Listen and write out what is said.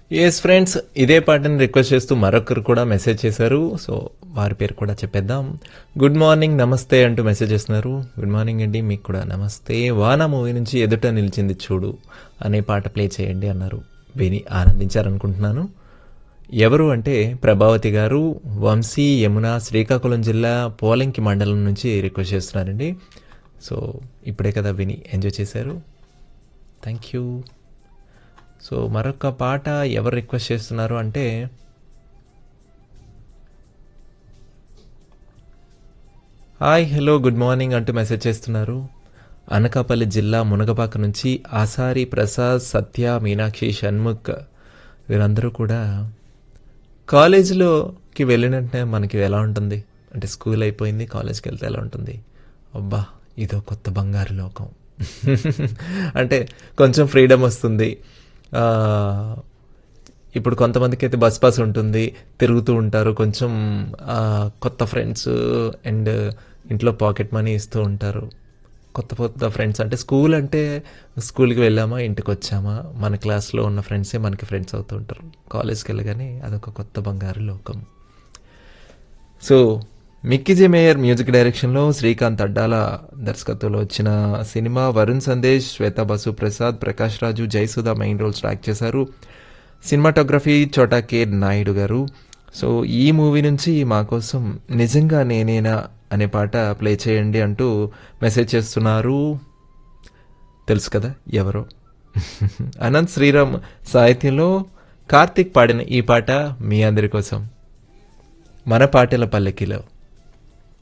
yes friends ఇదే పాటని request చేస్తూ మరొకరు కూడా మెసేజ్ చేశారు సో వారి పేరు కూడా చెప్పేద్దాం గుడ్ మార్నింగ్ నమస్తే అంటూ మెసేజ్ చేస్తున్నారు గుడ్ మార్నింగ్ అండి మీకు కూడా నమస్తే వానా మూవీ నుంచి ఎదుట నిలిచింది చూడు అనే పాట ప్లే చేయండి అన్నారు విని ఆనందించారనుకుంటున్నాను ఎవరు అంటే ప్రభావతి గారు వంశీ యమున శ్రీకాకుళం జిల్లా పోలంకి మండలం నుంచి రిక్వెస్ట్ చేస్తున్నారండి సో ఇప్పుడే కదా విని ఎంజాయ్ చేశారు థ్యాంక్ యూ సో మరొక పాట ఎవరు రిక్వెస్ట్ చేస్తున్నారు అంటే హాయ్ హలో గుడ్ మార్నింగ్ అంటూ మెసేజ్ చేస్తున్నారు అనకాపల్లి జిల్లా మునగపాక నుంచి ఆసారి ప్రసాద్ సత్య మీనాక్షి షణ్ముఖ్ వీరందరూ కూడా కాలేజీలోకి వెళ్ళినట్టే మనకి ఎలా ఉంటుంది అంటే స్కూల్ అయిపోయింది కాలేజ్కి వెళ్తే ఎలా ఉంటుంది అబ్బా ఇదో కొత్త బంగారు లోకం అంటే కొంచెం ఫ్రీడమ్ వస్తుంది ఆ, ఇప్పుడు కొంతమందికి అయితే బస్ పాస్ ఉంటుంది తిరుగుతూ ఉంటారు కొంచెం ఆ, కొత్త ఫ్రెండ్స్ అండ్ ఇంట్లో పాకెట్ మనీ ఇస్తూ ఉంటారు కొత్త కొత్త ఫ్రెండ్స్ అంటే స్కూల్ అంటే స్కూల్కి వెళ్ళామా ఇంటికి వచ్చామా మన క్లాస్లో ఉన్న ఫ్రెండ్సే మనకి ఫ్రెండ్స్ అవుతూ ఉంటారు కాలేజ్కి వెళ్ళగానే అదొక కొత్త బంగారు లోకం సో మిక్కీ జే మేయర్ మ్యూజిక్ డైరెక్షన్లో శ్రీకాంత్ అడ్డాల దర్శకత్వంలో వచ్చిన cinema Varun Sandesh Shweta Basu Prasad Prakash Raju Jayasudha main roles track చేశారు సినిమాటోగ్రఫీ చోటా కే నాయుడు గారు సో ఈ మూవీ నుంచి మా కోసం నిజంగా నేనేనా అనే పాట ప్లే చేయండి అంటూ మెసేజ్ చేస్తున్నారు తెలుసు కదా ఎవరో అనంత్ శ్రీరామ్ సాహిత్యంలో కార్తీక్ పాడిన ఈ పాట మీ అందరి కోసం మన పాటల పల్లెకిలో